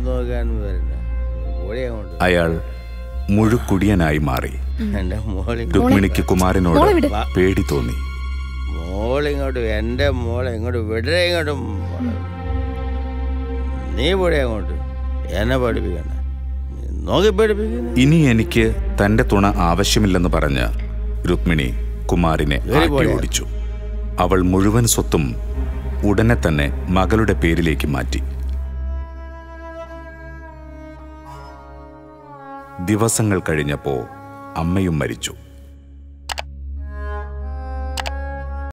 നോക്കാൻ വരില്ല ഓടി അങ്ങോട്ട് അയാൾ മുഴുക്കുടിയനായി മാറി എൻ്റെ മോളി രുക്മിണിക്ക് കുമാരനോട് മോളെ വിട്. പേടി തോന്നി മോളിങ്ങോട്ട് എൻ്റെ മോളെ ഇങ്ങോട്ട് വിടരെ ഇങ്ങോട്ടും മോളെ. നീ പോടെ അങ്ങോട്ട് എന്നെ പഠിപ്പിക്കണ്ട നീ നോക്കി പഠിപ്പിക്കുന്ന ഇനി എനിക്ക് തന്റെ തുണ ആവശ്യമില്ലെന്ന് പറഞ്ഞ് രുക്മിണി കുമാരിനെ Very ആട്ടി good. ഓടിച്ചു അവൾ മുഴുവൻ സ്വത്തും ഉടനെ തന്നെ മകളുടെ പേരിലേക്ക് മാറ്റി ദിവസങ്ങൾ കഴിഞ്ഞപ്പോ അമ്മയും മരിച്ചു